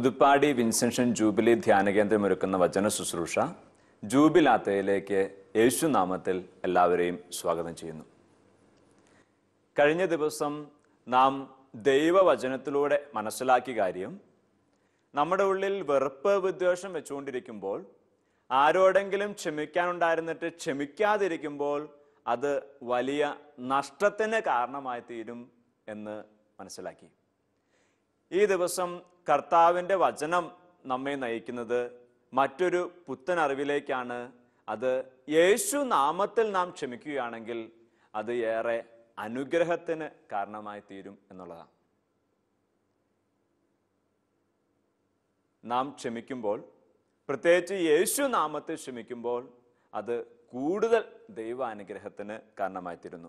Puthuppadi Vincentian jubilee ധ്യാനകേന്ദ്രം ഒരുക്കുന്ന വചന ശുശ്രൂഷ ജൂബിലാത്തയിലേക്ക് യേശുനാമത്തിൽ എല്ലാവരെയും സ്വാഗതം ചെയ്യുന്നു കഴിഞ്ഞ ദിവസം നാം ദൈവവചനത്തിലൂടെ മനസ്സിലാക്കിയ കാര്യം നമ്മുടെ ഉള്ളിൽ വെറുപ്പ് വിദ്വേഷം വെച്ചുകൊണ്ടിരിക്കുമ്പോൾ ആരോടെങ്കിലും ക്ഷമിക്കാനുണ്ടായിരുന്നിട്ട് ക്ഷമിക്കാതിരിക്കുമ്പോൾ അത് വലിയ നഷ്ടത്തിന് കാരണമായി തീരും എന്ന് മനസ്സിലാക്കി ഈ ദിവസം കർത്താവിൻ്റെ വചനം നമ്മെ നയിക്കുന്നത് മറ്റൊരു പുത്തൻ അറിവിലേക്കാണ് അത് യേശു നാമത്തിൽ നാം ക്ഷമിക്കുകയാണെങ്കിൽ അത് ഏറെ അനുഗ്രഹത്തിന് കാരണമായി തീരും എന്നുള്ളതാണ് നാം ക്ഷമിക്കുമ്പോൾ പ്രത്യേകിച്ച് യേശു നാമത്തിൽ ക്ഷമിക്കുമ്പോൾ അത് കൂടുതൽ ദൈവാനുഗ്രഹത്തിന് കാരണമായി തീരുന്നു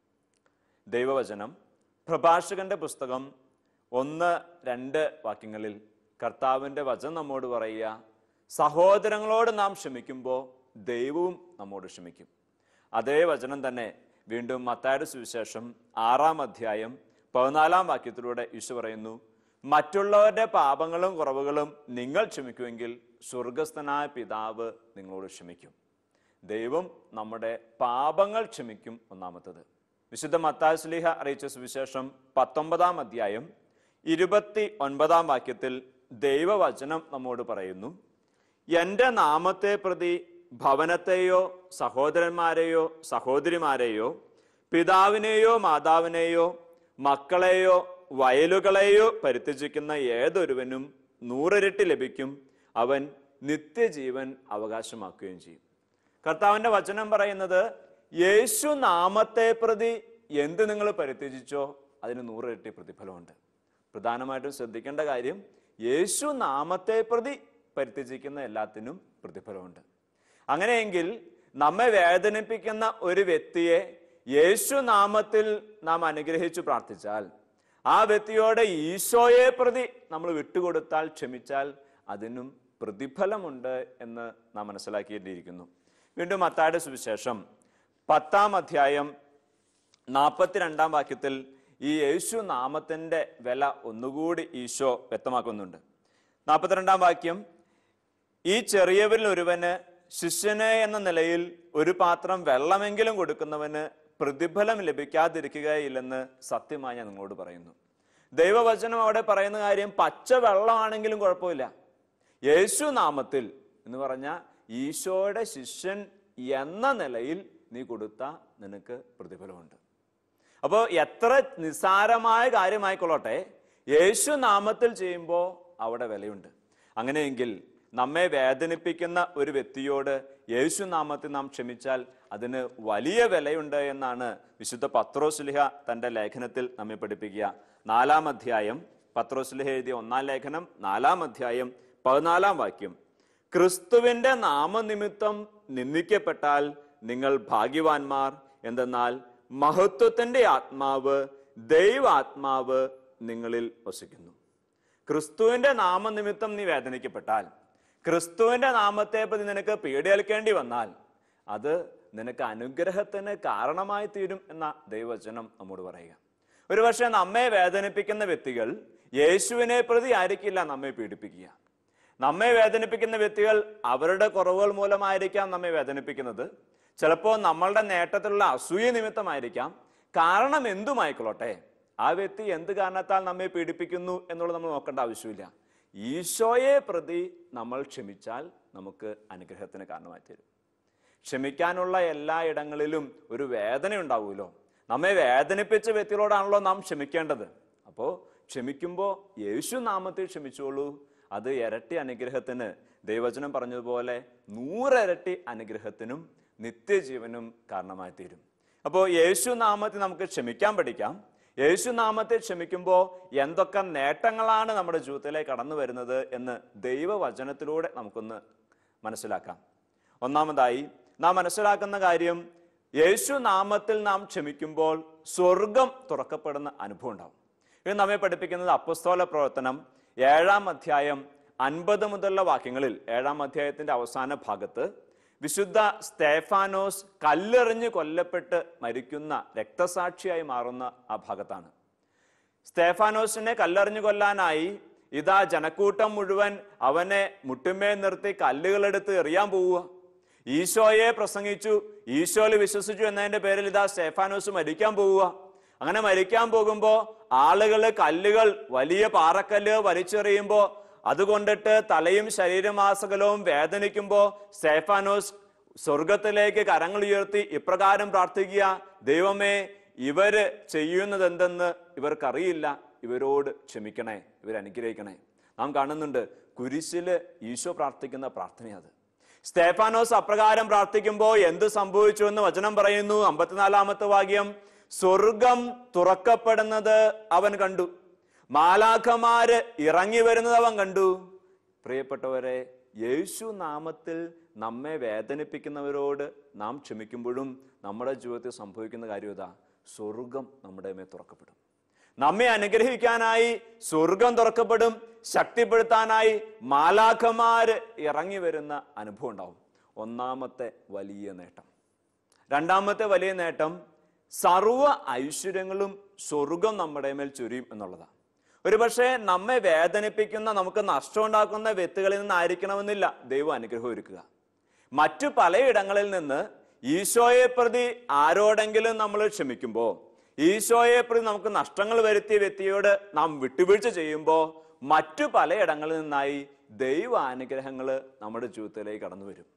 ദൈവവചനം പ്രഭാഷകന്റെ പുസ്തകം ഒന്ന് രണ്ട് വാക്യങ്ങളിൽ കർത്താവിൻ്റെ വചനം നമ്മോട് പറയുക സഹോദരങ്ങളോട് നാം ക്ഷമിക്കുമ്പോൾ ദൈവവും നമ്മോട് ക്ഷമിക്കും അതേ വചനം തന്നെ വീണ്ടും മത്തായുടെ സുവിശേഷം ആറാം അധ്യായം പതിനാലാം വാക്യത്തിലൂടെ ഈശോ പറയുന്നു മറ്റുള്ളവരുടെ പാപങ്ങളും കുറവുകളും നിങ്ങൾ ക്ഷമിക്കുമെങ്കിൽ സ്വർഗസ്ഥനായ പിതാവ് നിങ്ങളോട് ക്ഷമിക്കും ദൈവം നമ്മുടെ പാപങ്ങൾ ക്ഷമിക്കും ഒന്നാമത്തത് വിശുദ്ധ മത്തായ സ്ലീഹ അറിയിച്ച സുവിശേഷം പത്തൊമ്പതാം അധ്യായം ഇരുപത്തി ഒൻപതാം വാക്യത്തിൽ ദൈവവചനം നമ്മോട് പറയുന്നു എൻ്റെ നാമത്തെ പ്രതി ഭവനത്തെയോ സഹോദരന്മാരെയോ സഹോദരിമാരെയോ പിതാവിനെയോ മാതാവിനെയോ മക്കളെയോ വയലുകളെയോ പരിത്യജിക്കുന്ന ഏതൊരുവനും നൂറിരട്ടി ലഭിക്കും അവൻ നിത്യജീവൻ അവകാശമാക്കുകയും ചെയ്യും കർത്താവിന്റെ വചനം പറയുന്നത് യേശു നാമത്തെ പ്രതി എന്ത് നിങ്ങൾ പരിത്യജിച്ചോ അതിന് നൂറിരട്ടി പ്രതിഫലമുണ്ട് പ്രധാനമായിട്ടും ശ്രദ്ധിക്കേണ്ട കാര്യം യേശു നാമത്തെ പ്രതി പരിത്യജിക്കുന്ന എല്ലാത്തിനും പ്രതിഫലമുണ്ട് അങ്ങനെയെങ്കിൽ നമ്മെ വേദനിപ്പിക്കുന്ന ഒരു വ്യക്തിയെ യേശു നാമത്തിൽ നാം അനുഗ്രഹിച്ചു പ്രാർത്ഥിച്ചാൽ ആ വ്യക്തിയോട് ഈശോയെ പ്രതി നമ്മൾ വിട്ടുകൊടുത്താൽ ക്ഷമിച്ചാൽ അതിനും പ്രതിഫലമുണ്ട് എന്ന് നാം മനസ്സിലാക്കിയിട്ടിരിക്കുന്നു വീണ്ടും മത്തായുടെ സുവിശേഷം പത്താം അധ്യായം നാൽപ്പത്തിരണ്ടാം വാക്യത്തിൽ ഈ യേശു നാമത്തിൻ്റെ വില ഒന്നുകൂടി ഈശോ വ്യക്തമാക്കുന്നുണ്ട് നാൽപ്പത്തിരണ്ടാം വാക്യം ഈ ചെറിയവരിൽ ഒരുവന് ശിഷ്യന് എന്ന നിലയിൽ ഒരു പാത്രം വെള്ളമെങ്കിലും കൊടുക്കുന്നവന് പ്രതിഫലം ലഭിക്കാതിരിക്കുകയില്ലെന്ന് സത്യമായി ഞാൻ നിങ്ങളോട് പറയുന്നു ദൈവവചനം അവിടെ പറയുന്ന കാര്യം പച്ച വെള്ളമാണെങ്കിലും കുഴപ്പമില്ല യേശു നാമത്തിൽ എന്ന് പറഞ്ഞാൽ ഈശോയുടെ ശിഷ്യൻ എന്ന നിലയിൽ നീ കൊടുത്ത നിനക്ക് പ്രതിഫലമുണ്ട് അപ്പോൾ എത്ര നിസ്സാരമായ കാര്യമായിക്കൊള്ളട്ടെ യേശു നാമത്തിൽ ചെയ്യുമ്പോൾ അവിടെ വിലയുണ്ട് അങ്ങനെയെങ്കിൽ നമ്മെ വേദനിപ്പിക്കുന്ന ഒരു വ്യക്തിയോട് യേശു നാമത്തിൽ നാം ക്ഷമിച്ചാൽ അതിന് വലിയ വിലയുണ്ട് എന്നാണ് വിശുദ്ധ പത്രോസ്ലിഹ തന്റെ ലേഖനത്തിൽ നമ്മെ പഠിപ്പിക്കുക നാലാം അധ്യായം പത്രോസ്ലിഹ എഴുതിയ ഒന്നാം ലേഖനം നാലാം അധ്യായം പതിനാലാം വാക്യം ക്രിസ്തുവിന്റെ നാമനിമിത്തം നിന്ദിക്കപ്പെട്ടാൽ നിങ്ങൾ ഭാഗ്യവാന്മാർ എന്തെന്നാൽ മഹത്വത്തിന്റെ ആത്മാവ് ദൈവാത്മാവ് നിങ്ങളിൽ വസിക്കുന്നു ക്രിസ്തുവിന്റെ നാമനിമിത്തം നീ വേദനിക്കപ്പെട്ടാൽ ക്രിസ്തുവിന്റെ നാമത്തെ പ്രതി നിനക്ക് പീഡിയേൽക്കേണ്ടി വന്നാൽ അത് നിനക്ക് അനുഗ്രഹത്തിന് കാരണമായി തീരും എന്ന ദൈവവചനം നമ്മോട് പറയുക ഒരുപക്ഷെ നമ്മെ വേദനിപ്പിക്കുന്ന വ്യക്തികൾ യേശുവിനെ പ്രതി ആയിരിക്കില്ല നമ്മെ പീഡിപ്പിക്കുക നമ്മെ വേദനിപ്പിക്കുന്ന വ്യക്തികൾ അവരുടെ കുറവുകൾ മൂലമായിരിക്കാം നമ്മെ വേദനിപ്പിക്കുന്നത് ചിലപ്പോൾ നമ്മളുടെ നേട്ടത്തിലുള്ള അസൂയ നിമിത്തമായിരിക്കാം കാരണം എന്തുമായിക്കൊള്ളട്ടെ ആ വ്യക്തി എന്ത് കാരണത്താൽ നമ്മെ പീഡിപ്പിക്കുന്നു എന്നുള്ളത് നമ്മൾ നോക്കേണ്ട ആവശ്യമില്ല ഈശോയെ പ്രതി നമ്മൾ ക്ഷമിച്ചാൽ നമുക്ക് അനുഗ്രഹത്തിന് കാരണമായി തരും ക്ഷമിക്കാനുള്ള എല്ലാ ഇടങ്ങളിലും ഒരു വേദന ഉണ്ടാവുമല്ലോ നമ്മെ വേദനിപ്പിച്ച വ്യക്തികളോടാണല്ലോ നാം ക്ഷമിക്കേണ്ടത് അപ്പോൾ ക്ഷമിക്കുമ്പോൾ യേശു നാമത്തിൽ ക്ഷമിച്ചോളൂ അത് ഇരട്ടി അനുഗ്രഹത്തിന് ദൈവചനം പറഞ്ഞതുപോലെ നൂറിരട്ടി അനുഗ്രഹത്തിനും നിത്യജീവനും കാരണമായി തീരും അപ്പോൾ യേശു നാമത്തിൽ നമുക്ക് ക്ഷമിക്കാൻ പഠിക്കാം യേശു നാമത്തിൽ ക്ഷമിക്കുമ്പോൾ എന്തൊക്കെ നേട്ടങ്ങളാണ് നമ്മുടെ ജീവിതത്തിലേക്ക് കടന്നു വരുന്നത് എന്ന് ദൈവവചനത്തിലൂടെ നമുക്കൊന്ന് മനസ്സിലാക്കാം ഒന്നാമതായി നാം മനസ്സിലാക്കുന്ന കാര്യം യേശു നാമത്തിൽ നാം ക്ഷമിക്കുമ്പോൾ സ്വർഗം തുറക്കപ്പെടുന്ന അനുഭവം ഉണ്ടാവും ഇത് നമ്മെ പഠിപ്പിക്കുന്നത് അപ്പസ്തോല പ്രവർത്തനം ഏഴാം അധ്യായം അൻപത് മുതലുള്ള വാക്യങ്ങളിൽ ഏഴാം അധ്യായത്തിന്റെ അവസാന ഭാഗത്ത് വിശുദ്ധ സ്തേഫാനോസ് കല്ലെറിഞ്ഞ് കൊല്ലപ്പെട്ട് മരിക്കുന്ന രക്തസാക്ഷിയായി മാറുന്ന ആ ഭാഗത്താണ് സ്തേഫാനോസിനെ കല്ലെറിഞ്ഞു കൊല്ലാനായി ഇതാ ജനക്കൂട്ടം മുഴുവൻ അവനെ മുട്ടുമേ നിർത്തി കല്ലുകളെടുത്ത് എറിയാൻ പോവുക ഈശോയെ പ്രസംഗിച്ചു ഈശോയിൽ വിശ്വസിച്ചു എന്നതിന്റെ പേരിൽ ഇതാ സ്റ്റെഫാനോസ് മരിക്കാൻ പോവുക അങ്ങനെ മരിക്കാൻ പോകുമ്പോ ആളുകള് കല്ലുകൾ വലിയ പാറക്കല്ല് വലിച്ചെറിയുമ്പോ അതുകൊണ്ടിട്ട് തലയും ശരീരമാസകലവും വേദനിക്കുമ്പോ സ്റ്റെഫാനോസ് സ്വർഗത്തിലേക്ക് കരങ്ങൾ ഉയർത്തി ഇപ്രകാരം പ്രാർത്ഥിക്കുക ദൈവമേ ഇവര് ചെയ്യുന്നത് എന്തെന്ന് ഇവർക്കറിയില്ല ഇവരോട് ക്ഷമിക്കണേ ഇവരനുഗ്രഹിക്കണേ നാം കാണുന്നുണ്ട് കുരിശില് ഈശോ പ്രാർത്ഥിക്കുന്ന പ്രാർത്ഥനയത് സ്തേഫാനോസ് അപ്രകാരം പ്രാർത്ഥിക്കുമ്പോൾ എന്ത് സംഭവിച്ചു എന്ന് വചനം പറയുന്നു അമ്പത്തിനാലാമത്തെ വാക്യം സ്വർഗം തുറക്കപ്പെടുന്നത് അവൻ കണ്ടു മാലാഖമാര് ഇറങ്ങി വരുന്നത് അവൻ കണ്ടു പ്രിയപ്പെട്ടവരെ യേശു നാമത്തിൽ നമ്മെ വേദനിപ്പിക്കുന്നവരോട് നാം ക്ഷമിക്കുമ്പോഴും നമ്മുടെ ജീവിതത്തിൽ സംഭവിക്കുന്ന കാര്യം ഇതാ സ്വർഗം നമ്മുടെ മേൽ തുറക്കപ്പെടും നമ്മെ അനുഗ്രഹിക്കാനായി സ്വർഗം തുറക്കപ്പെടും ശക്തിപ്പെടുത്താനായി മാലാഖമാര് ഇറങ്ങി വരുന്ന അനുഭവം ഉണ്ടാവും ഒന്നാമത്തെ വലിയ നേട്ടം രണ്ടാമത്തെ വലിയ നേട്ടം സർവ ഐശ്വര്യങ്ങളും സ്വർഗം നമ്മുടെ മേൽ ചൊരിയും എന്നുള്ളതാണ് ഒരുപക്ഷെ നമ്മെ വേദനിപ്പിക്കുന്ന നമുക്ക് നഷ്ടമുണ്ടാക്കുന്ന വ്യക്തികളിൽ നിന്നായിരിക്കണമെന്നില്ല ദൈവം അനുഗ്രഹം ഒരുക്കുക മറ്റു പലയിടങ്ങളിൽ നിന്ന് ഈശോയെ പ്രതി ആരോടെങ്കിലും നമ്മൾ ക്ഷമിക്കുമ്പോൾ ഈശോയെ പ്രതി നമുക്ക് നഷ്ടങ്ങൾ വരുത്തിയ വ്യക്തിയോട് നാം വിട്ടുവീഴ്ച ചെയ്യുമ്പോൾ മറ്റു പലയിടങ്ങളിൽ നിന്നായി ദൈവ അനുഗ്രഹങ്ങൾ നമ്മുടെ ജീവിതത്തിലേക്ക് കടന്നു വരും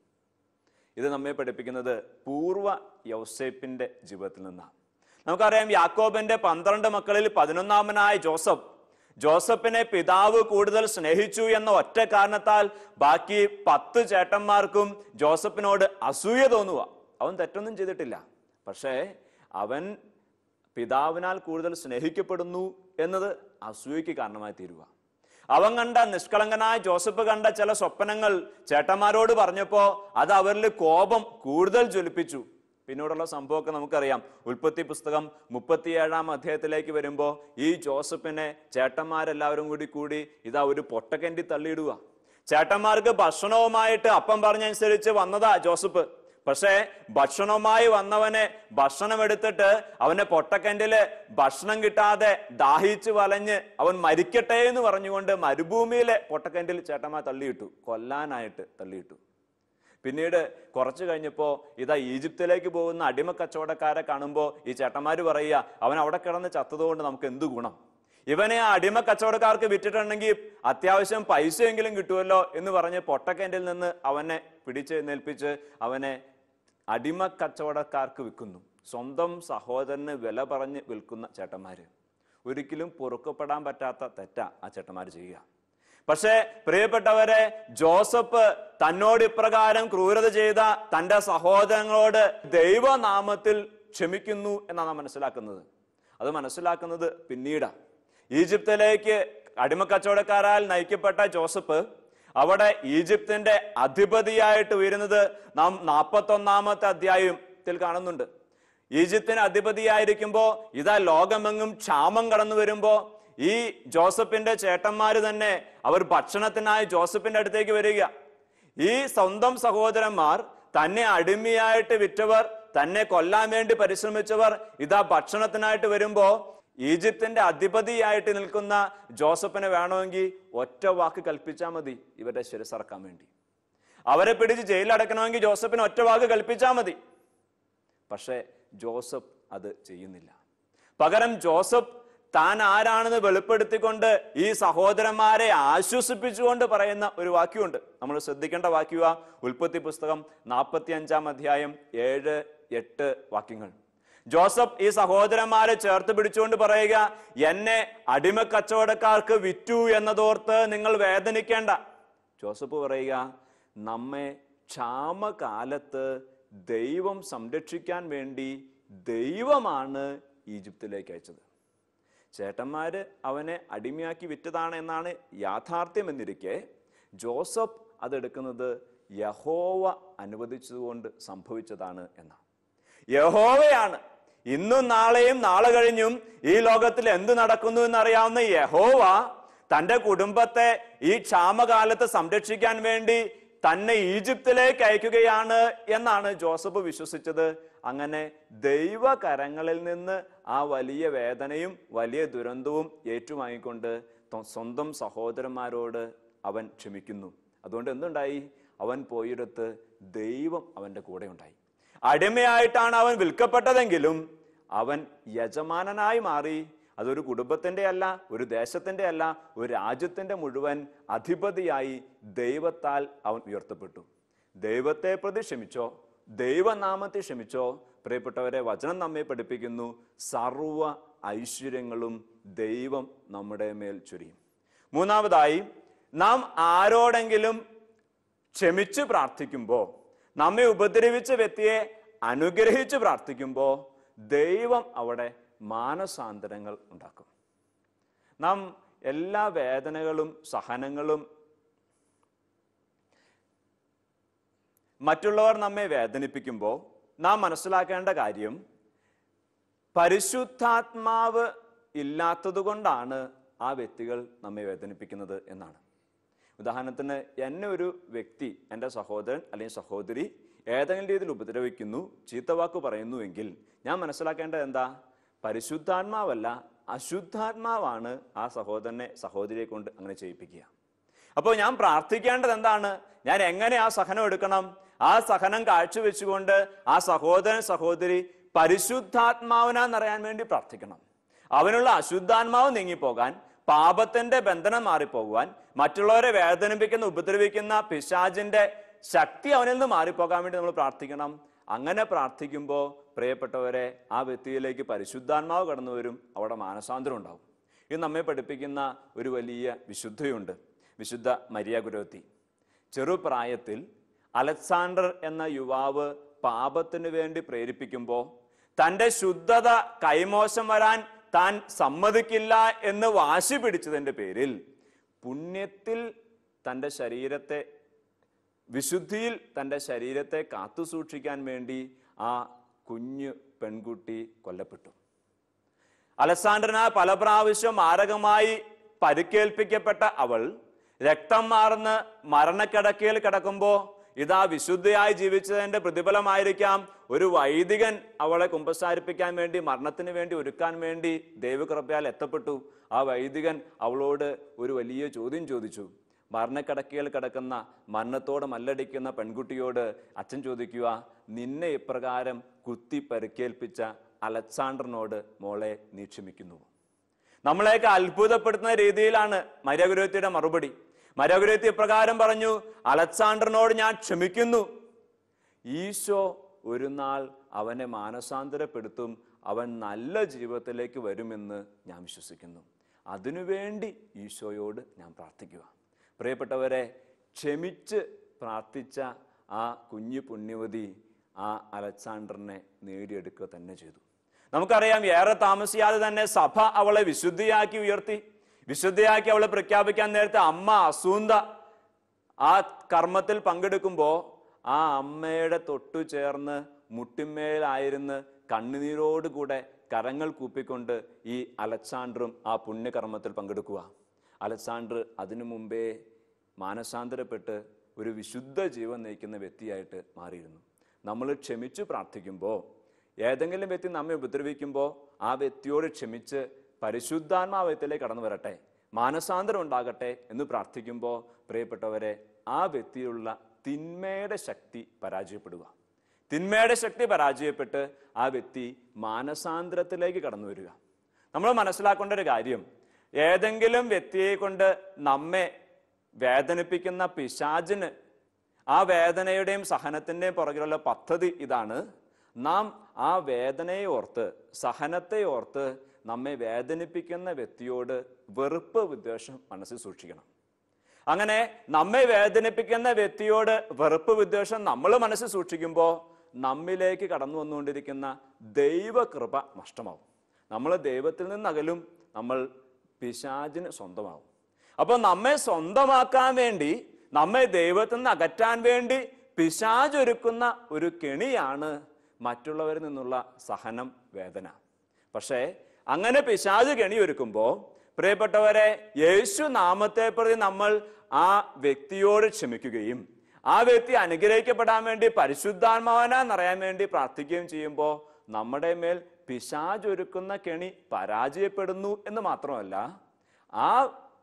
ഇത് നമ്മെ പഠിപ്പിക്കുന്നത് പൂർവ്വ യൗസേപ്പിന്റെ ജീവിതത്തിൽ നിന്നാണ് നമുക്കറിയാം യാക്കോബിന്റെ പന്ത്രണ്ട് മക്കളിൽ പതിനൊന്നാമനായ ജോസഫ് ജോസഫിനെ പിതാവ് കൂടുതൽ സ്നേഹിച്ചു എന്ന ഒറ്റ കാരണത്താൽ ബാക്കി പത്ത് ചേട്ടന്മാർക്കും ജോസഫിനോട് അസൂയ തോന്നുക അവൻ തെറ്റൊന്നും ചെയ്തിട്ടില്ല പക്ഷേ അവൻ പിതാവിനാൽ കൂടുതൽ സ്നേഹിക്കപ്പെടുന്നു എന്നത് അസൂയയ്ക്ക് കാരണമായി തീരുക അവൻ കണ്ട നിഷ്കളങ്കനായ ജോസഫ് കണ്ട ചില സ്വപ്നങ്ങൾ ചേട്ടന്മാരോട് പറഞ്ഞപ്പോ അത് അവരിൽ കോപം കൂടുതൽ ജ്വലിപ്പിച്ചു പിന്നീടുള്ള സംഭവമൊക്കെ നമുക്കറിയാം ഉൽപ്പത്തി പുസ്തകം മുപ്പത്തിയേഴാം അധ്യായത്തിലേക്ക് വരുമ്പോ ഈ ജോസഫിനെ ചേട്ടന്മാരെല്ലാവരും കൂടി കൂടി ഇതാ ഒരു പൊട്ടക്കണ്ടി തള്ളിയിടുക ചേട്ടന്മാർക്ക് ഭക്ഷണവുമായിട്ട് അപ്പം പറഞ്ഞനുസരിച്ച് വന്നതാ ജോസഫ് പക്ഷേ ഭക്ഷണവുമായി വന്നവനെ ഭക്ഷണം എടുത്തിട്ട് അവനെ പൊട്ടക്കൻറ്റില് ഭക്ഷണം കിട്ടാതെ ദാഹിച്ച് വലഞ്ഞ് അവൻ മരിക്കട്ടെ എന്ന് പറഞ്ഞുകൊണ്ട് മരുഭൂമിയിലെ പൊട്ടക്കൻറ്റിൽ ചേട്ടന്മാർ തള്ളിയിട്ടു കൊല്ലാനായിട്ട് തള്ളിയിട്ടു പിന്നീട് കുറച്ചു കഴിഞ്ഞപ്പോ ഇതാ ഈജിപ്തിലേക്ക് പോകുന്ന അടിമ കച്ചവടക്കാരെ കാണുമ്പോൾ ഈ ചേട്ടന്മാര് പറയുക അവൻ അവിടെ കിടന്ന് ചത്തതുകൊണ്ട് നമുക്ക് എന്ത് ഗുണം ഇവനെ ആ അടിമ കച്ചവടക്കാർക്ക് വിറ്റിട്ടുണ്ടെങ്കിൽ അത്യാവശ്യം പൈസയെങ്കിലും കിട്ടുമല്ലോ എന്ന് പറഞ്ഞ് പൊട്ടക്കൻറ്റിൽ നിന്ന് അവനെ പിടിച്ച് നേൽപ്പിച്ച് അവനെ അടിമ കച്ചവടക്കാർക്ക് വിൽക്കുന്നു സ്വന്തം സഹോദരന് വില പറഞ്ഞ് വിൽക്കുന്ന ചേട്ടന്മാര് ഒരിക്കലും പൊറുക്കപ്പെടാൻ പറ്റാത്ത തെറ്റാ ആ ചേട്ടന്മാര് ചെയ്യുക പക്ഷേ പ്രിയപ്പെട്ടവരെ ജോസഫ് തന്നോട് ഇപ്രകാരം ക്രൂരത ചെയ്ത തന്റെ സഹോദരങ്ങളോട് ദൈവനാമത്തിൽ ക്ഷമിക്കുന്നു എന്നാണ് നാം മനസ്സിലാക്കുന്നത് അത് മനസ്സിലാക്കുന്നത് പിന്നീടാ ഈജിപ്തിലേക്ക് അടിമക്കച്ചവടക്കാരാൽ നയിക്കപ്പെട്ട ജോസഫ് അവിടെ ഈജിപ്തിന്റെ അധിപതിയായിട്ട് ഉയരുന്നത് നാം നാൽപ്പത്തൊന്നാമത്തെ അധ്യായത്തിൽ കാണുന്നുണ്ട് ഈജിപ്തിന് അധിപതിയായിരിക്കുമ്പോ ഇതാ ലോകമെങ്ങും ക്ഷാമം കടന്നു വരുമ്പോ ഈ ജോസഫിന്റെ ചേട്ടന്മാര് തന്നെ അവർ ഭക്ഷണത്തിനായി ജോസഫിന്റെ അടുത്തേക്ക് വരിക ഈ സ്വന്തം സഹോദരന്മാർ തന്നെ അടിമയായിട്ട് വിറ്റവർ തന്നെ കൊല്ലാൻ വേണ്ടി പരിശ്രമിച്ചവർ ഇതാ ഭക്ഷണത്തിനായിട്ട് വരുമ്പോ ഈജിപ്തിന്റെ അധിപതിയായിട്ട് നിൽക്കുന്ന ജോസഫിനെ വേണമെങ്കിൽ ഒറ്റ വാക്ക് കൽപ്പിച്ചാൽ മതി ഇവരുടെ ശിരസറക്കാൻ വേണ്ടി അവരെ പിടിച്ച് ജയിലടക്കണമെങ്കിൽ ജോസഫിന് ഒറ്റ വാക്ക് കൽപ്പിച്ചാൽ മതി പക്ഷേ ജോസഫ് അത് ചെയ്യുന്നില്ല പകരം ജോസഫ് താൻ ആരാണെന്ന് വെളിപ്പെടുത്തിക്കൊണ്ട് ഈ സഹോദരന്മാരെ ആശ്വസിപ്പിച്ചുകൊണ്ട് പറയുന്ന ഒരു വാക്യമുണ്ട് നമ്മൾ ശ്രദ്ധിക്കേണ്ട വാക്യവ ഉൽപ്പത്തി പുസ്തകം നാൽപ്പത്തി അഞ്ചാം അധ്യായം ഏഴ് എട്ട് വാക്യങ്ങൾ ജോസഫ് ഈ സഹോദരന്മാരെ ചേർത്ത് പിടിച്ചുകൊണ്ട് പറയുക എന്നെ അടിമ കച്ചവടക്കാർക്ക് വിറ്റു എന്നതോർത്ത് നിങ്ങൾ വേദനിക്കേണ്ട ജോസഫ് പറയുക നമ്മെ ക്ഷാമകാലത്ത് ദൈവം സംരക്ഷിക്കാൻ വേണ്ടി ദൈവമാണ് ഈജിപ്തിലേക്ക് അയച്ചത് ചേട്ടന്മാര് അവനെ അടിമയാക്കി വിറ്റതാണ് എന്നാണ് യാഥാർത്ഥ്യം എന്നിരിക്കെ ജോസഫ് അതെടുക്കുന്നത് യഹോവ അനുവദിച്ചതുകൊണ്ട് സംഭവിച്ചതാണ് എന്നാണ് യഹോവയാണ് ഇന്നും നാളെയും നാളെ കഴിഞ്ഞും ഈ ലോകത്തിൽ എന്ത് നടക്കുന്നു എന്നറിയാവുന്ന യഹോവ തന്റെ കുടുംബത്തെ ഈ ക്ഷാമകാലത്ത് സംരക്ഷിക്കാൻ വേണ്ടി തന്നെ ഈജിപ്തിലേക്ക് അയക്കുകയാണ് എന്നാണ് ജോസഫ് വിശ്വസിച്ചത് അങ്ങനെ ദൈവകരങ്ങളിൽ നിന്ന് ആ വലിയ വേദനയും വലിയ ദുരന്തവും ഏറ്റുവാങ്ങിക്കൊണ്ട് തൊ- സ്വന്തം സഹോദരന്മാരോട് അവൻ ക്ഷമിക്കുന്നു അതുകൊണ്ട് എന്തുണ്ടായി അവൻ പോയിടത്ത് ദൈവം അവൻ്റെ കൂടെ ഉണ്ടായി അടിമയായിട്ടാണ് അവൻ വിൽക്കപ്പെട്ടതെങ്കിലും അവൻ യജമാനനായി മാറി അതൊരു കുടുംബത്തിന്റെ അല്ല ഒരു ദേശത്തിന്റെ അല്ല ഒരു രാജ്യത്തിന്റെ മുഴുവൻ അധിപതിയായി ദൈവത്താൽ അവൻ ഉയർത്തപ്പെട്ടു ദൈവത്തെ പ്രതി ക്ഷമിച്ചോ ദൈവനാമത്തെ ക്ഷമിച്ചോ പ്രിയപ്പെട്ടവരെ വചനം നമ്മെ പഠിപ്പിക്കുന്നു സർവ ഐശ്വര്യങ്ങളും ദൈവം നമ്മുടെ മേൽ ചൊരിയും മൂന്നാമതായി നാം ആരോടെങ്കിലും ക്ഷമിച്ച് പ്രാർത്ഥിക്കുമ്പോൾ നമ്മെ ഉപദ്രവിച്ച വ്യക്തിയെ അനുഗ്രഹിച്ച് പ്രാർത്ഥിക്കുമ്പോൾ ദൈവം അവിടെ മാനസാന്തരങ്ങൾ ഉണ്ടാക്കും നാം എല്ലാ വേദനകളും സഹനങ്ങളും മറ്റുള്ളവർ നമ്മെ വേദനിപ്പിക്കുമ്പോൾ നാം മനസ്സിലാക്കേണ്ട കാര്യം പരിശുദ്ധാത്മാവ് ഇല്ലാത്തതുകൊണ്ടാണ് ആ വ്യക്തികൾ നമ്മെ വേദനിപ്പിക്കുന്നത് എന്നാണ് ഉദാഹരണത്തിന് എന്നെ ഒരു വ്യക്തി എൻ്റെ സഹോദരൻ അല്ലെങ്കിൽ സഹോദരി ഏതെങ്കിലും രീതിയിൽ ഉപദ്രവിക്കുന്നു ചീത്തവാക്ക് പറയുന്നുവെങ്കിൽ ഞാൻ മനസ്സിലാക്കേണ്ടത് എന്താ പരിശുദ്ധാത്മാവല്ല അശുദ്ധാത്മാവാണ് ആ സഹോദരനെ സഹോദരിയെ കൊണ്ട് അങ്ങനെ ചെയ്യിപ്പിക്കുക അപ്പോൾ ഞാൻ പ്രാർത്ഥിക്കേണ്ടത് എന്താണ് ഞാൻ എങ്ങനെ ആ സഹനം എടുക്കണം ആ സഹനം കാഴ്ചവെച്ചുകൊണ്ട് ആ സഹോദരൻ സഹോദരി പരിശുദ്ധാത്മാവിനാന്നറിയാൻ വേണ്ടി പ്രാർത്ഥിക്കണം അവനുള്ള അശുദ്ധാത്മാവ് നീങ്ങിപ്പോകാൻ പാപത്തിന്റെ ബന്ധനം മാറിപ്പോകുവാൻ മറ്റുള്ളവരെ വേദനിപ്പിക്കുന്ന ഉപദ്രവിക്കുന്ന പിശാചിന്റെ ശക്തി അവനിൽ നിന്ന് മാറിപ്പോകാൻ വേണ്ടി നമ്മൾ പ്രാർത്ഥിക്കണം അങ്ങനെ പ്രാർത്ഥിക്കുമ്പോൾ പ്രിയപ്പെട്ടവരെ ആ വ്യക്തിയിലേക്ക് പരിശുദ്ധാത്മാവ് കടന്നു വരും അവിടെ മാനസാന്തരം ഉണ്ടാവും ഇത് നമ്മെ പഠിപ്പിക്കുന്ന ഒരു വലിയ വിശുദ്ധയുണ്ട് വിശുദ്ധ മരിയ ഗുരുവത്തി ചെറുപ്രായത്തിൽ അലക്സാണ്ടർ എന്ന യുവാവ് പാപത്തിന് വേണ്ടി പ്രേരിപ്പിക്കുമ്പോൾ തൻ്റെ ശുദ്ധത കൈമോശം വരാൻ താൻ സമ്മതിക്കില്ല എന്ന് വാശി പിടിച്ചതിൻ്റെ പേരിൽ പുണ്യത്തിൽ തൻ്റെ ശരീരത്തെ വിശുദ്ധിയിൽ തൻ്റെ ശരീരത്തെ കാത്തു സൂക്ഷിക്കാൻ വേണ്ടി ആ കുഞ്ഞു പെൺകുട്ടി കൊല്ലപ്പെട്ടു അലക്സാണ്ടറിന് പല പ്രാവശ്യം മാരകമായി പരിക്കേൽപ്പിക്കപ്പെട്ട അവൾ രക്തം മാർന്ന് മരണക്കിടക്കയിൽ കിടക്കുമ്പോൾ ഇതാ വിശുദ്ധയായി ജീവിച്ചതിന്റെ പ്രതിഫലമായിരിക്കാം ഒരു വൈദികൻ അവളെ കുമ്പസാരിപ്പിക്കാൻ വേണ്ടി മരണത്തിന് വേണ്ടി ഒരുക്കാൻ വേണ്ടി ദൈവകൃപയാൽ എത്തപ്പെട്ടു ആ വൈദികൻ അവളോട് ഒരു വലിയ ചോദ്യം ചോദിച്ചു മരണക്കിടക്കയിൽ കിടക്കുന്ന മരണത്തോട് മല്ലടിക്കുന്ന പെൺകുട്ടിയോട് അച്ഛൻ ചോദിക്കുക നിന്നെ ഇപ്രകാരം കുത്തി പരിക്കേൽപ്പിച്ച അലക്സാണ്ടറിനോട് മോളെ നീ ക്ഷമിക്കുന്നു നമ്മളെയൊക്കെ അത്ഭുതപ്പെടുത്തുന്ന രീതിയിലാണ് മര്യാഗുരുത്തിയുടെ മറുപടി മര്യാഗുരുത്തി ഇപ്രകാരം പറഞ്ഞു അലക്സാണ്ടറിനോട് ഞാൻ ക്ഷമിക്കുന്നു ഈശോ ഒരു നാൾ അവനെ മാനസാന്തരപ്പെടുത്തും അവൻ നല്ല ജീവിതത്തിലേക്ക് വരുമെന്ന് ഞാൻ വിശ്വസിക്കുന്നു അതിനുവേണ്ടി ഈശോയോട് ഞാൻ പ്രാർത്ഥിക്കുക പ്രിയപ്പെട്ടവരെ ക്ഷമിച്ച് പ്രാർത്ഥിച്ച ആ കുഞ്ഞു പുണ്യവതി ആ അലക്സാണ്ടറിനെ നേടിയെടുക്കുക തന്നെ ചെയ്തു നമുക്കറിയാം ഏറെ താമസിയാതെ തന്നെ സഭ അവളെ വിശുദ്ധിയാക്കി ഉയർത്തി വിശുദ്ധിയാക്കി അവളെ പ്രഖ്യാപിക്കാൻ നേരത്തെ അമ്മ അസൂന്ത ആ കർമ്മത്തിൽ പങ്കെടുക്കുമ്പോൾ ആ അമ്മയുടെ തൊട്ടു ചേർന്ന് മുട്ടിന്മേലായിരുന്ന് കണ്ണുനീരോടുകൂടെ കരങ്ങൾ കൂപ്പിക്കൊണ്ട് ഈ അലക്സാണ്ടറും ആ പുണ്യകർമ്മത്തിൽ പങ്കെടുക്കുക അലക്സാണ്ടർ അതിനു മുമ്പേ മാനസാന്തരപ്പെട്ട് ഒരു വിശുദ്ധ ജീവൻ നയിക്കുന്ന വ്യക്തിയായിട്ട് മാറിയിരുന്നു നമ്മൾ ക്ഷമിച്ചു പ്രാർത്ഥിക്കുമ്പോൾ ഏതെങ്കിലും വ്യക്തി നമ്മെ ഉപദ്രവിക്കുമ്പോൾ ആ വ്യക്തിയോട് ക്ഷമിച്ച് പരിശുദ്ധാത്മാവയത്തിലേക്ക് കടന്നു വരട്ടെ മാനസാന്തരം ഉണ്ടാകട്ടെ എന്ന് പ്രാർത്ഥിക്കുമ്പോൾ പ്രിയപ്പെട്ടവരെ ആ വ്യക്തിയിലുള്ള തിന്മയുടെ ശക്തി പരാജയപ്പെടുക തിന്മയുടെ ശക്തി പരാജയപ്പെട്ട് ആ വ്യക്തി മാനസാന്തരത്തിലേക്ക് കടന്നു വരിക നമ്മൾ മനസ്സിലാക്കേണ്ട ഒരു കാര്യം ഏതെങ്കിലും വ്യക്തിയെ കൊണ്ട് നമ്മെ വേദനിപ്പിക്കുന്ന പിശാചിന് ആ വേദനയുടെയും സഹനത്തിൻ്റെയും പുറകിലുള്ള പദ്ധതി ഇതാണ് നാം ആ വേദനയെ ഓർത്ത് സഹനത്തെ ഓർത്ത് നമ്മെ വേദനിപ്പിക്കുന്ന വ്യക്തിയോട് വെറുപ്പ് വിദ്വേഷം മനസ്സിൽ സൂക്ഷിക്കണം അങ്ങനെ നമ്മെ വേദനിപ്പിക്കുന്ന വ്യക്തിയോട് വെറുപ്പ് വിദ്വേഷം നമ്മൾ മനസ്സിൽ സൂക്ഷിക്കുമ്പോൾ നമ്മിലേക്ക് കടന്നു വന്നുകൊണ്ടിരിക്കുന്ന ദൈവകൃപ നഷ്ടമാവും നമ്മൾ ദൈവത്തിൽ നിന്നകലും നമ്മൾ പിശാചിന് സ്വന്തമാവും അപ്പോൾ നമ്മെ സ്വന്തമാക്കാൻ വേണ്ടി നമ്മെ ദൈവത്തിൽ നിന്ന് അകറ്റാൻ വേണ്ടി പിശാചൊരുക്കുന്ന ഒരു കെണിയാണ് മറ്റുള്ളവരിൽ നിന്നുള്ള സഹനം വേദന പക്ഷേ അങ്ങനെ പിശാച് കെണിയൊരുക്കുമ്പോൾ പ്രിയപ്പെട്ടവരെ യേശു നാമത്തെ പ്രതി നമ്മൾ ആ വ്യക്തിയോട് ക്ഷമിക്കുകയും ആ വ്യക്തി അനുഗ്രഹിക്കപ്പെടാൻ വേണ്ടി പരിശുദ്ധാത്മാവനാന്നറിയാൻ വേണ്ടി പ്രാർത്ഥിക്കുകയും ചെയ്യുമ്പോൾ നമ്മുടെ മേൽ പിശാചൊരുക്കുന്ന കെണി പരാജയപ്പെടുന്നു എന്ന് മാത്രമല്ല ആ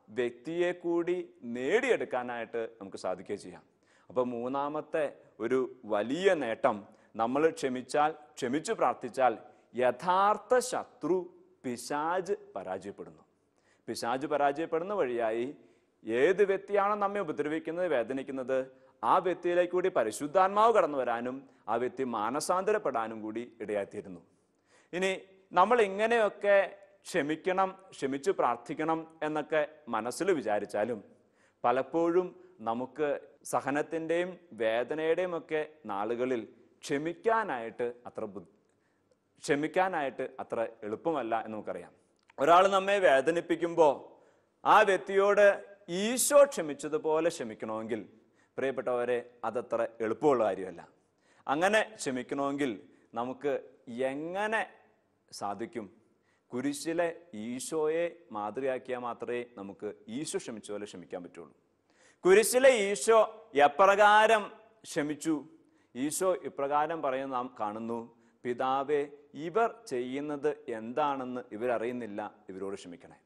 വ്യക്തിയെ കൂടി നേടിയെടുക്കാനായിട്ട് നമുക്ക് സാധിക്കുകയും ചെയ്യാം അപ്പോൾ മൂന്നാമത്തെ ഒരു വലിയ നേട്ടം നമ്മൾ ക്ഷമിച്ചാൽ ക്ഷമിച്ചു പ്രാർത്ഥിച്ചാൽ യഥാർത്ഥ ശത്രു പിശാജ് പരാജയപ്പെടുന്നു പിശാജ് പരാജയപ്പെടുന്ന വഴിയായി ഏത് വ്യക്തിയാണോ നമ്മെ ഉപദ്രവിക്കുന്നത് വേദനിക്കുന്നത് ആ വ്യക്തിയിലേക്ക് കൂടി പരിശുദ്ധാത്മാവ് കടന്നു വരാനും ആ വ്യക്തി മാനസാന്തരപ്പെടാനും കൂടി ഇടയായിത്തീരുന്നു ഇനി നമ്മൾ ഇങ്ങനെയൊക്കെ ക്ഷമിക്കണം ക്ഷമിച്ചു പ്രാർത്ഥിക്കണം എന്നൊക്കെ മനസ്സിൽ വിചാരിച്ചാലും പലപ്പോഴും നമുക്ക് സഹനത്തിൻ്റെയും വേദനയുടെയും ഒക്കെ നാളുകളിൽ ക്ഷമിക്കാനായിട്ട് അത്ര ബുദ്ധി ക്ഷമിക്കാനായിട്ട് അത്ര എളുപ്പമല്ല എന്ന് നമുക്കറിയാം ഒരാൾ നമ്മെ വേദനിപ്പിക്കുമ്പോൾ ആ വ്യക്തിയോട് ഈശോ ക്ഷമിച്ചതുപോലെ ക്ഷമിക്കണമെങ്കിൽ പ്രിയപ്പെട്ടവരെ അതത്ര എളുപ്പമുള്ള കാര്യമല്ല അങ്ങനെ ക്ഷമിക്കണമെങ്കിൽ നമുക്ക് എങ്ങനെ സാധിക്കും കുരിശിലെ ഈശോയെ മാതൃകയാക്കിയാൽ മാത്രമേ നമുക്ക് ഈശോ ക്ഷമിച്ച പോലെ ക്ഷമിക്കാൻ പറ്റുള്ളൂ കുരിശിലെ ഈശോ എപ്രകാരം ക്ഷമിച്ചു ഈശോ ഇപ്രകാരം പറയുന്ന നാം കാണുന്നു പിതാവേ ഇവർ ചെയ്യുന്നത് എന്താണെന്ന് ഇവരറിയുന്നില്ല ഇവരോട് ക്ഷമിക്കണേ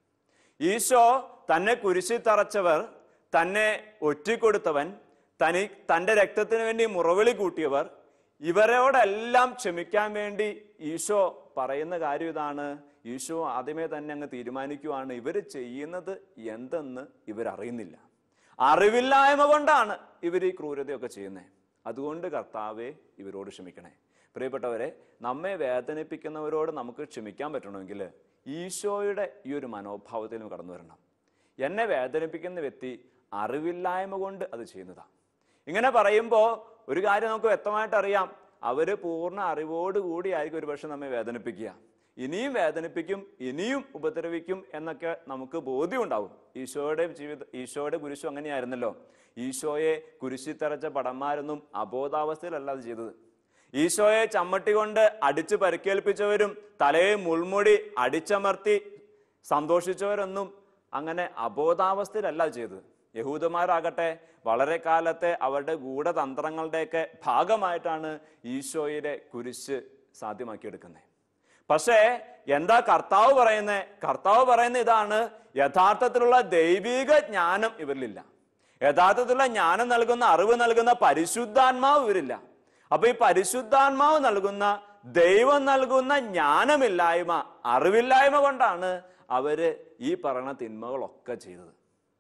ഈശോ തന്നെ കുരിശിൽ തറച്ചവർ തന്നെ ഒറ്റിക്കൊടുത്തവൻ തനി തൻ്റെ രക്തത്തിന് വേണ്ടി മുറവിളി കൂട്ടിയവർ ഇവരോടെല്ലാം ക്ഷമിക്കാൻ വേണ്ടി ഈശോ പറയുന്ന കാര്യം ഇതാണ് ഈശോ ആദ്യമേ തന്നെ അങ്ങ് തീരുമാനിക്കുവാണ് ഇവർ ചെയ്യുന്നത് എന്തെന്ന് ഇവരറിയുന്നില്ല അറിവില്ലായ്മ കൊണ്ടാണ് ഇവർ ഈ ക്രൂരതയൊക്കെ ചെയ്യുന്നത് അതുകൊണ്ട് കർത്താവെ ഇവരോട് ക്ഷമിക്കണേ പ്രിയപ്പെട്ടവരെ നമ്മെ വേദനിപ്പിക്കുന്നവരോട് നമുക്ക് ക്ഷമിക്കാൻ പറ്റണമെങ്കിൽ ഈശോയുടെ ഈ ഒരു മനോഭാവത്തിലും കടന്നു വരണം എന്നെ വേദനിപ്പിക്കുന്ന വ്യക്തി അറിവില്ലായ്മ കൊണ്ട് അത് ചെയ്യുന്നതാണ് ഇങ്ങനെ പറയുമ്പോൾ ഒരു കാര്യം നമുക്ക് വ്യക്തമായിട്ട് അറിയാം അവര് പൂർണ്ണ അറിവോടുകൂടി ആയിരിക്കും ഒരുപക്ഷെ നമ്മെ വേദനിപ്പിക്കുക ഇനിയും വേദനിപ്പിക്കും ഇനിയും ഉപദ്രവിക്കും എന്നൊക്കെ നമുക്ക് ബോധ്യമുണ്ടാവും ഈശോയുടെ ജീവിത ഈശോയുടെ കുരിശു അങ്ങനെയായിരുന്നല്ലോ ഈശോയെ കുരിശി തെറച്ച പടന്മാരൊന്നും അബോധാവസ്ഥയിലല്ല അത് ചെയ്തത് ഈശോയെ ചമ്മട്ടി കൊണ്ട് അടിച്ച് പരിക്കേൽപ്പിച്ചവരും തലയെ മുൾമുടി അടിച്ചമർത്തി സന്തോഷിച്ചവരൊന്നും അങ്ങനെ അബോധാവസ്ഥയിലല്ല അത് ചെയ്തത് യഹൂദന്മാരാകട്ടെ വളരെ കാലത്തെ അവരുടെ ഗൂഢതന്ത്രങ്ങളുടെയൊക്കെ ഭാഗമായിട്ടാണ് ഈശോയുടെ കുരിശ് സാധ്യമാക്കിയെടുക്കുന്നത് പക്ഷേ എന്താ കർത്താവ് പറയുന്നത് കർത്താവ് പറയുന്ന ഇതാണ് യഥാർത്ഥത്തിലുള്ള ദൈവിക ജ്ഞാനം ഇവരിലില്ല യഥാർത്ഥത്തിലുള്ള ജ്ഞാനം നൽകുന്ന അറിവ് നൽകുന്ന പരിശുദ്ധാത്മാവ് ഇവരില്ല അപ്പൊ ഈ പരിശുദ്ധാത്മാവ് നൽകുന്ന ദൈവം നൽകുന്ന ജ്ഞാനമില്ലായ്മ അറിവില്ലായ്മ കൊണ്ടാണ് അവര് ഈ പറയുന്ന തിന്മകളൊക്കെ ചെയ്തത്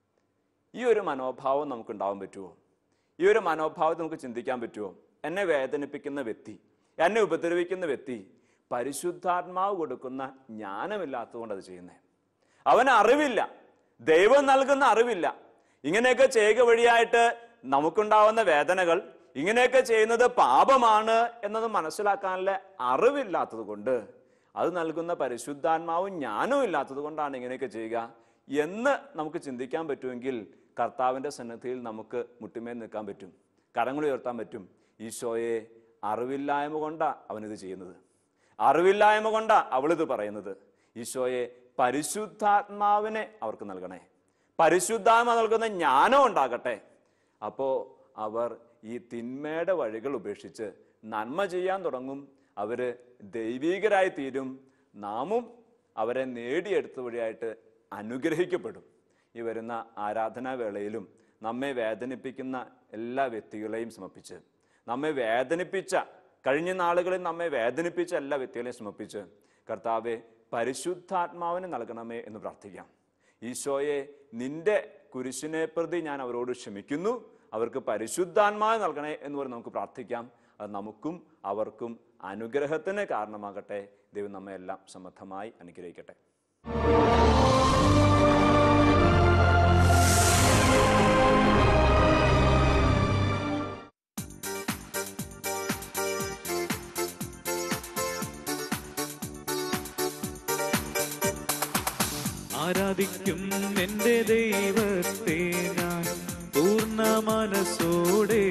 ഈ ഒരു മനോഭാവം നമുക്ക് ഉണ്ടാവാൻ പറ്റുമോ ഈ ഒരു മനോഭാവം നമുക്ക് ചിന്തിക്കാൻ പറ്റുമോ എന്നെ വേദനിപ്പിക്കുന്ന വ്യക്തി എന്നെ ഉപദ്രവിക്കുന്ന വ്യക്തി പരിശുദ്ധാത്മാവ് കൊടുക്കുന്ന ജ്ഞാനമില്ലാത്തതുകൊണ്ട് അത് ചെയ്യുന്നത് അവന് അറിവില്ല ദൈവം നൽകുന്ന അറിവില്ല ഇങ്ങനെയൊക്കെ ചെയ്യുക വഴിയായിട്ട് നമുക്കുണ്ടാവുന്ന വേദനകൾ ഇങ്ങനെയൊക്കെ ചെയ്യുന്നത് പാപമാണ് എന്നത് മനസ്സിലാക്കാനുള്ള അറിവില്ലാത്തത് കൊണ്ട് അത് നൽകുന്ന പരിശുദ്ധാത്മാവും ജ്ഞാനവും ഇല്ലാത്തത് കൊണ്ടാണ് ഇങ്ങനെയൊക്കെ ചെയ്യുക എന്ന് നമുക്ക് ചിന്തിക്കാൻ പറ്റുമെങ്കിൽ കർത്താവിൻ്റെ സന്നദ്ധിയിൽ നമുക്ക് മുട്ടുമേൽ നിൽക്കാൻ പറ്റും കരങ്ങൾ ഉയർത്താൻ പറ്റും ഈശോയെ അറിവില്ലായ്മ കൊണ്ടാണ് അവനിത് ചെയ്യുന്നത് അറിവില്ലായ്മ കൊണ്ടാ അവളിത് പറയുന്നത് ഈശോയെ പരിശുദ്ധാത്മാവിനെ അവർക്ക് നൽകണേ പരിശുദ്ധാത്മ നൽകുന്ന ജ്ഞാനം ഉണ്ടാകട്ടെ അപ്പോൾ അവർ ഈ തിന്മയുടെ വഴികൾ ഉപേക്ഷിച്ച് നന്മ ചെയ്യാൻ തുടങ്ങും അവര് ദൈവീകരായി തീരും നാമും അവരെ നേടിയെടുത്ത വഴിയായിട്ട് അനുഗ്രഹിക്കപ്പെടും ഈ വരുന്ന ആരാധനാ വേളയിലും നമ്മെ വേദനിപ്പിക്കുന്ന എല്ലാ വ്യക്തികളെയും സമർപ്പിച്ച് നമ്മെ വേദനിപ്പിച്ച കഴിഞ്ഞ നാളുകളിൽ നമ്മെ വേദനിപ്പിച്ച എല്ലാ വ്യക്തികളെയും സമർപ്പിച്ച് കർത്താവെ പരിശുദ്ധാത്മാവിനെ നൽകണമേ എന്ന് പ്രാർത്ഥിക്കാം ഈശോയെ നിന്റെ കുരിശിനെ പ്രതി ഞാൻ അവരോട് ക്ഷമിക്കുന്നു അവർക്ക് പരിശുദ്ധാത്മാവ് നൽകണേ എന്ന് പറഞ്ഞ് നമുക്ക് പ്രാർത്ഥിക്കാം അത് നമുക്കും അവർക്കും അനുഗ്രഹത്തിന് കാരണമാകട്ടെ ദൈവം നമ്മെ എല്ലാം സമർത്ഥമായി അനുഗ്രഹിക്കട്ടെ ആരാധിക്കും എന്റെ ദൈവത്തെ ഞാൻ പൂർണ്ണ മനസ്സോടെ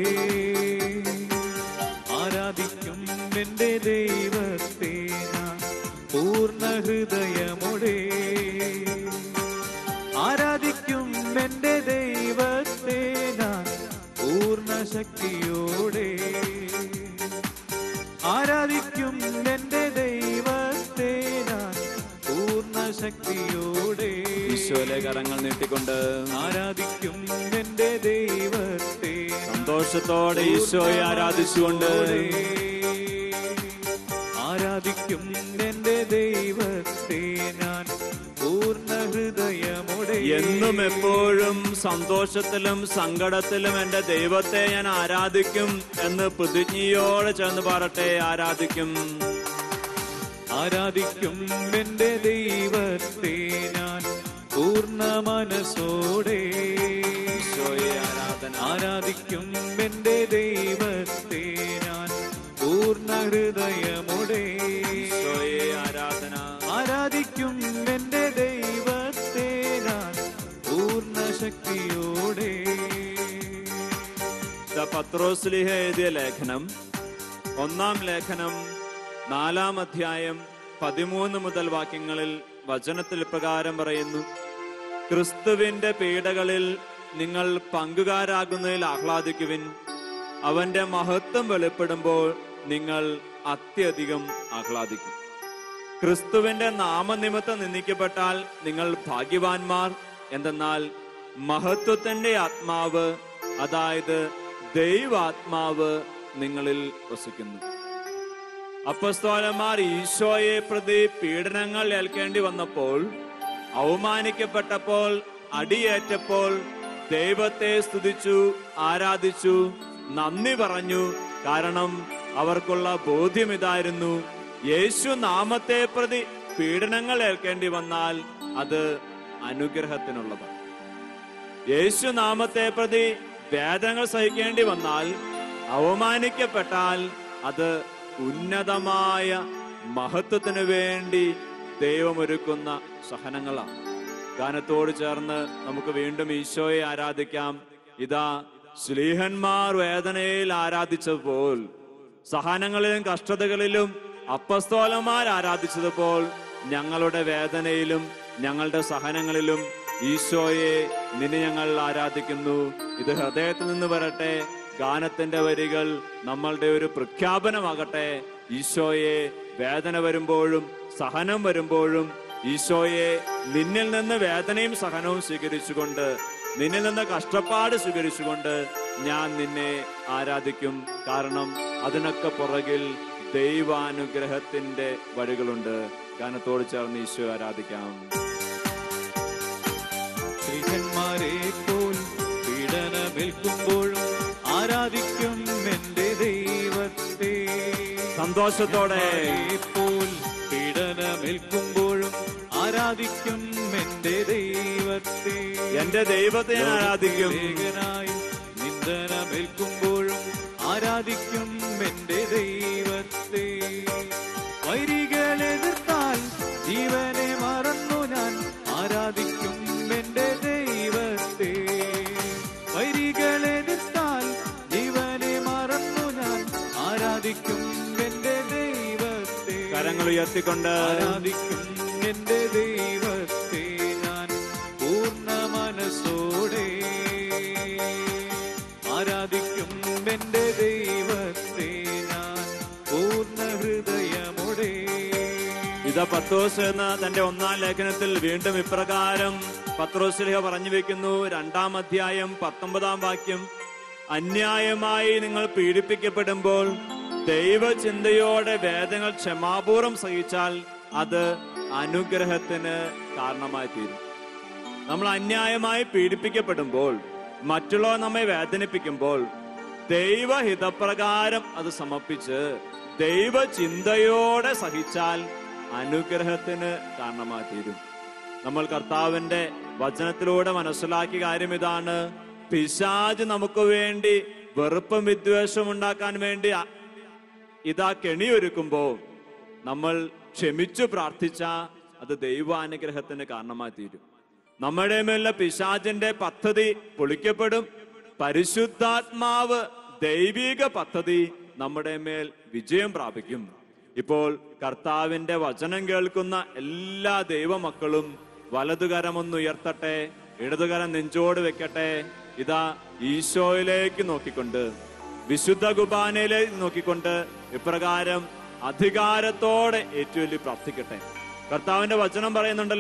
ആരാധിക്കും എന്റെ ദൈവത്തെ ഞാൻ പൂർണ്ണ ഹൃദയമോടെ ആരാധിക്കും എന്റെ ദൈവത്തെ ഞാൻ പൂർണ്ണ ശക്തിയോടെ ആരാധിക്കും എന്റെ ദൈവത്തെ ഞാൻ പൂർണ്ണ ശക്തിയോടെ ഈശോയിൽ ഈശോയിലെ കരങ്ങൾ നീട്ടിക്കൊണ്ട് ആരാധിക്കും എന്റെ ദൈവത്തെ സന്തോഷത്തോടെ ഈശോയെ ആരാധിച്ചുകൊണ്ട് ആരാധിക്കും എന്റെ ദൈവത്തെ ഞാൻ പൂർണ്ണ ഹൃദയമോടെ എന്നും എപ്പോഴും സന്തോഷത്തിലും സങ്കടത്തിലും എന്റെ ദൈവത്തെ ഞാൻ ആരാധിക്കും എന്ന് പ്രതിജ്ഞയോടെ ചേർന്ന് പാടട്ടെ ആരാധിക്കും ആരാധിക്കും എന്റെ ദൈവത്തെ ഞാൻ പൂർണ്ണ മനസ്സോടെ ഈശോയെ ആരാധന ആരാധിക്കും എന്റെ ദൈവത്തെ ഞാൻ പൂർണ്ണ ഹൃദയമോടെ ഈശോയെ ആരാധന ആരാധിക്കും എന്റെ ദൈവത്തെ ഞാൻ പൂർണ്ണ ശക്തിയോടെ ദ പത്രോസ്ലിഹ എഴുതിയ ലേഖനം ഒന്നാം ലേഖനം നാലാം അധ്യായം പതിമൂന്ന് മുതൽ വാക്യങ്ങളിൽ വചനത്തിൽ പ്രകാരം പറയുന്നു ക്രിസ്തുവിന്റെ പീഡകളിൽ നിങ്ങൾ പങ്കുകാരാകുന്നതിൽ ആഹ്ലാദിക്കുവിൻ അവന്റെ മഹത്വം വെളിപ്പെടുമ്പോൾ നിങ്ങൾ അത്യധികം ആഹ്ലാദിക്കും ക്രിസ്തുവിന്റെ നാമനിമിത്തം നിന്ദിക്കപ്പെട്ടാൽ നിങ്ങൾ ഭാഗ്യവാന്മാർ എന്തെന്നാൽ മഹത്വത്തിന്റെ ആത്മാവ് അതായത് ദൈവാത്മാവ് നിങ്ങളിൽ വസിക്കുന്നു അപ്പസ്തോലന്മാർ ഈശോയെ പ്രതി പീഡനങ്ങൾ ഏൽക്കേണ്ടി വന്നപ്പോൾ അവമാനിക്കപ്പെട്ടപ്പോൾ അടിയേറ്റപ്പോൾ ദൈവത്തെ സ്തുതിച്ചു ആരാധിച്ചു നന്ദി പറഞ്ഞു കാരണം അവർക്കുള്ള ബോധ്യം ഇതായിരുന്നു യേശു നാമത്തെ പ്രതി പീഡനങ്ങൾ ഏൽക്കേണ്ടി വന്നാൽ അത് അനുഗ്രഹത്തിനുള്ളതാണ് യേശു നാമത്തെ പ്രതി വേദനകൾ സഹിക്കേണ്ടി വന്നാൽ അവമാനിക്കപ്പെട്ടാൽ അത് ഉന്നതമായ മഹത്വത്തിനു വേണ്ടി ദൈവമൊരുക്കുന്ന സഹനങ്ങളാണ് ഗാനത്തോട് ചേർന്ന് നമുക്ക് വീണ്ടും ഈശോയെ ആരാധിക്കാം ഇതാ ശ്ലീഹന്മാർ വേദനയിൽ ആരാധിച്ചപ്പോൾ സഹനങ്ങളിലും കഷ്ടതകളിലും അപ്പസ്തോലന്മാർ ആരാധിച്ചതുപോൽ ഞങ്ങളുടെ വേദനയിലും ഞങ്ങളുടെ സഹനങ്ങളിലും ഈശോയെ നിന്നെ ഞങ്ങൾ ആരാധിക്കുന്നു ഇത് ഹൃദയത്തിൽ നിന്ന് വരട്ടെ ഗാനത്തിന്റെ വരികൾ നമ്മളുടെ ഒരു പ്രഖ്യാപനമാകട്ടെ ഈശോയെ വേദന വരുമ്പോഴും സഹനം വരുമ്പോഴും ഈശോയെ നിന്നിൽ നിന്ന് വേദനയും സഹനവും സ്വീകരിച്ചുകൊണ്ട് നിന്നിൽ നിന്ന് കഷ്ടപ്പാട് സ്വീകരിച്ചുകൊണ്ട് ഞാൻ നിന്നെ ആരാധിക്കും കാരണം അതിനൊക്കെ പുറകിൽ ദൈവാനുഗ്രഹത്തിന്റെ വഴികളുണ്ട് ഗാനത്തോട് ചേർന്ന് ഈശോ ആരാധിക്കാം ശ്രീഹന്മാരെ പോൽ പീഡനമേൽക്കുമ്പോഴും ആരാധിക്കും എന്റെ ദൈവത്തെ സന്തോഷത്തോടെ ശ്രീഹന്മാരെ പോൽ പീഡനമേൽക്കുമ്പോഴും ആരാധിക്കും എന്റെ ദൈവത്തെ എന്റെ ദൈവത്തെ ഞാൻ ആരാധിക്കും ലേഖനായി നിന്ദനമേൽക്കുമ്പോഴും ആരാധിക്കും എന്റെ ദൈവത്തെ വൈരികൾ എതിർത്താൽ ജീവനെ മറന്നു ഞാൻ ആരാധിക്കും എന്റെ ദൈവത്തെ വൈരികൾ എതിർത്താൽ ജീവനെ മറന്നു ഞാൻ ആരാധിക്കും എന്റെ ദൈവത്തെ കരങ്ങൾ ഉയർത്തിക്കൊണ്ട് ആരാധിക്കും എന്റെ ദൈവത്തെ ഞാൻ പൂർണ്ണ മനസ്സോടെ ആരാധിക്കും എന്റെ ദൈവത്തെ ഞാൻ പൂർണ്ണ ഹൃദയമോടെ ഇതാ പത്രോസ് എന്ന തന്റെ ഒന്നാം ലേഖനത്തിൽ വീണ്ടും ഇപ്രകാരം പത്രോസ്ലിഹ പറഞ്ഞു വെക്കുന്നു രണ്ടാം അധ്യായം പത്തൊമ്പതാം വാക്യം അന്യായമായി നിങ്ങൾ പീഡിപ്പിക്കപ്പെടുമ്പോൾ ദൈവചിന്തയോടെ വേദങ്ങൾ ക്ഷമാപൂർവം സഹിച്ചാൽ അത് അനുഗ്രഹത്തിന് കാരണമായി തീരും നമ്മൾ അന്യായമായി പീഡിപ്പിക്കപ്പെടുമ്പോൾ മറ്റുള്ളവർ നമ്മെ വേദനിപ്പിക്കുമ്പോൾ ദൈവഹിതപ്രകാരം അത് സമർപ്പിച്ച് ദൈവചിന്തയോടെ സഹിച്ചാൽ അനുഗ്രഹത്തിന് കാരണമായി തീരും നമ്മൾ കർത്താവിന്റെ വചനത്തിലൂടെ മനസ്സിലാക്കിയ കാര്യം ഇതാണ് പിശാജ് നമുക്ക് വേണ്ടി വെറുപ്പും വിദ്വേഷവും ഉണ്ടാക്കാൻ വേണ്ടി അ- ഇതാ കെണിയൊരുക്കുമ്പോ നമ്മൾ ക്ഷമിച്ചു പ്രാർത്ഥിച്ച അത് ദൈവാനുഗ്രഹത്തിന് കാരണമായി തീരും നമ്മുടെ മേലുള്ള പിശാചിന്റെ പദ്ധതി പൊളിക്കപ്പെടും പരിശുദ്ധാത്മാവ് ദൈവിക പദ്ധതി നമ്മുടെ മേൽ വിജയം പ്രാപിക്കും ഇപ്പോൾ കർത്താവിന്റെ വചനം കേൾക്കുന്ന എല്ലാ ദൈവമക്കളും വലതുകരമൊന്ന് ഉയർത്തട്ടെ ഇടതുകരം നെഞ്ചോട് വെക്കട്ടെ ഇതാ ഈശോയിലേക്ക് നോക്കിക്കൊണ്ട് വിശുദ്ധ കുർബാനയിലേക്ക് നോക്കിക്കൊണ്ട് ഇപ്രകാരം അധികാരത്തോടെ ഏറ്റുവല്ലി പ്രാർത്ഥിക്കട്ടെ കർത്താവിന്റെ വചനം പറയുന്നുണ്ടല്ലോ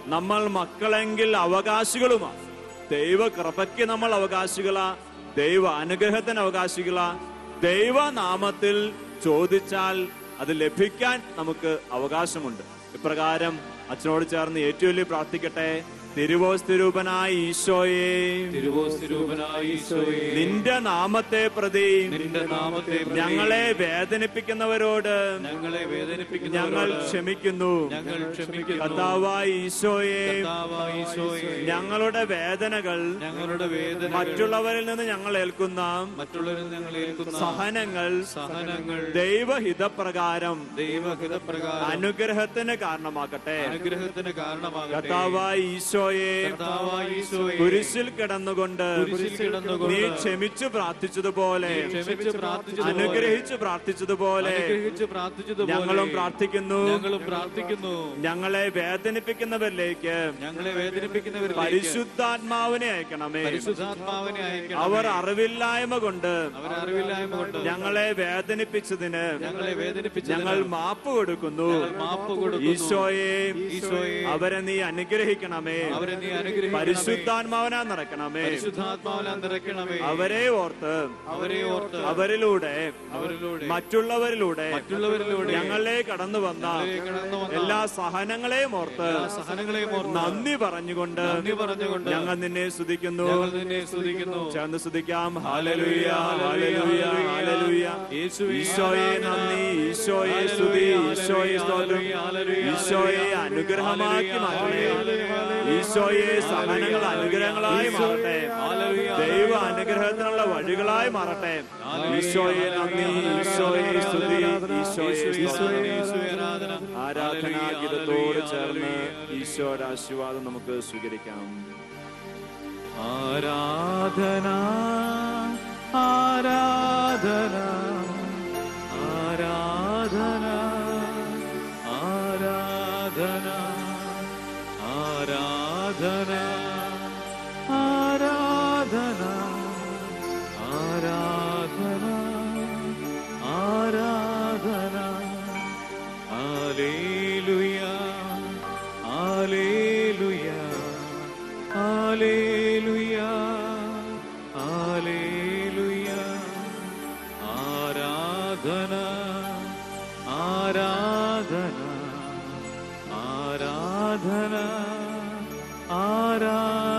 നമ്മൾ മക്കളെങ്കിൽ അവകാശികളുമാണ് ദൈവ കൃപയ്ക്ക് നമ്മൾ അവകാശികളാ ദൈവ അനുഗ്രഹത്തിന് അവകാശികളാ ദൈവനാമത്തിൽ ചോദിച്ചാൽ അത് ലഭിക്കാൻ നമുക്ക് അവകാശമുണ്ട് ഇപ്രകാരം അച്ഛനോട് ചേർന്ന് ഏറ്റവും പ്രാർത്ഥിക്കട്ടെ തിരുവോസ്തിരൂപനായ ഈശോയെ തിരുവോസ്തിരൂപനായ ഈശോയെ നിന്റെ നാമത്തെ പ്രതി നിന്റെ നാമത്തെ പ്രതി ഞങ്ങളെ വേദനിപ്പിക്കുന്നവരോട് ഞങ്ങളെ ഞങ്ങൾ വേദനിപ്പിക്കുന്നവരോട് ക്ഷമിക്കുന്നു ഞങ്ങൾ ക്ഷമിക്കുന്നു കർത്താവായ ഈശോയെ കർത്താവായ ഈശോയെ ഞങ്ങളുടെ വേദനകൾ ഞങ്ങളുടെ വേദന മറ്റുള്ളവരിൽ നിന്ന് ഞങ്ങൾ ഏൽക്കുന്ന മറ്റുള്ളവരിൽ ഞങ്ങൾ ഏൽക്കുന്ന സഹനങ്ങൾ സഹനങ്ങൾ ദൈവഹിതപ്രകാരം ദൈവഹിതപ്രകാരം അനുഗ്രഹത്തിന് കാരണമാക്കട്ടെ അനുഗ്രഹത്തിന് കാരണമാകട്ടെ കർത്താവായ ഈശോയെ കർത്താവായ ഈശോയെ കുരിശിൽ കിടന്നുകൊണ്ട് കുരിശിൽ കിടന്നുകൊണ്ട് നീ ക്ഷമിച്ചു പ്രാർത്ഥിച്ചതുപോലെ ക്ഷമിച്ച് പ്രാർത്ഥിച്ചതുപോലെ അനുഗ്രഹിച്ചു പ്രാർത്ഥിച്ചതുപോലെ അനുഗ്രഹിച്ച് പ്രാർത്ഥിച്ചതുപോലെ ഞങ്ങളും പ്രാർത്ഥിക്കുന്നു ഞങ്ങളും പ്രാർത്ഥിക്കുന്നു ഞങ്ങളെ വേദനിപ്പിക്കുന്നവരിലേക്ക് ഞങ്ങളെ വേദനിപ്പിക്കുന്നവരിലേക്ക് പരിശുദ്ധാത്മാവിനെ അയക്കണമേ പരിശുദ്ധാത്മാവിനെ അയക്കണം അവർ അറിവില്ലായ്മ കൊണ്ട് അവർ അറിവില്ലായ്മ കൊണ്ട് ഞങ്ങളെ വേദനിപ്പിച്ചതിന് ഞങ്ങളെ വേദനിപ്പിച്ച് ഞങ്ങൾ മാപ്പ് കൊടുക്കുന്നു മാപ്പ് കൊടുക്കുന്നു ഈശോയെ ഈശോയെ അവരെ നീ അനുഗ്രഹിക്കണമേ അവരെ നീ അനുഗ്രഹിക്കണമേ പരിശുദ്ധാത്മാവനാ നിറക്കണമേ പരിശുദ്ധാത്മാവിനെ നിറയ്ക്കണമേ അവരെ ഓർത്ത് അവരെ ഓർത്ത് അവരിലൂടെ അവരിലൂടെ മറ്റുള്ളവരിലൂടെ മറ്റുള്ളവരിലൂടെ ഞങ്ങളെ കടന്നു വന്ന കടന്നു വന്ന എല്ലാ സഹനങ്ങളെയും ഓർത്ത് സഹനങ്ങളെയും ഓർത്ത് നന്ദി പറഞ്ഞുകൊണ്ട് നന്ദി പറഞ്ഞുകൊണ്ട് ഞങ്ങൾ നിന്നെ സ്തുതിക്കുന്നു ഞങ്ങൾ നിന്നെ സ്തുതിക്കുന്നു ചേർന്ന് സ്തുതിക്കാം ഹാലലുയ ഹാലലുയ ഹാലലുയ യേശുവേ, ഈശോയെ നന്ദി ഈശോയെ സ്തുതി ഈശോയെ സ്തോത്രം ഈശോയെ അനുഗ്രഹമാക്കി മാറ്റണേ ഈശോയെ സഹനങ്ങൾ അനുഗ്രഹങ്ങളായി മാറട്ടെ ദൈവ അനുഗ്രഹത്തിനുള്ള വഴികളായി മാറട്ടെ ഈശോയെ നന്ദി ഈശോയെ സ്തുതി ഈശോയെ സ്തോത്രം. യേശുവേ ആരാധന ആരാധനാ ഗീതത്തോട് ചേർന്ന് ഈശോയുടെ ആശീർവാദം നമുക്ക് സ്വീകരിക്കാം ആരാധന ആരാധന ആരാധന ആരാധന ആരാധന ആരാധന ആരാധന ആരാധന ഹല്ലേലൂയ ഹല്ലേലൂയ ഹല്ലേലൂയ ഹല്ലേലൂയ ആരാധന ആരാധന ആരാധന ആരാധന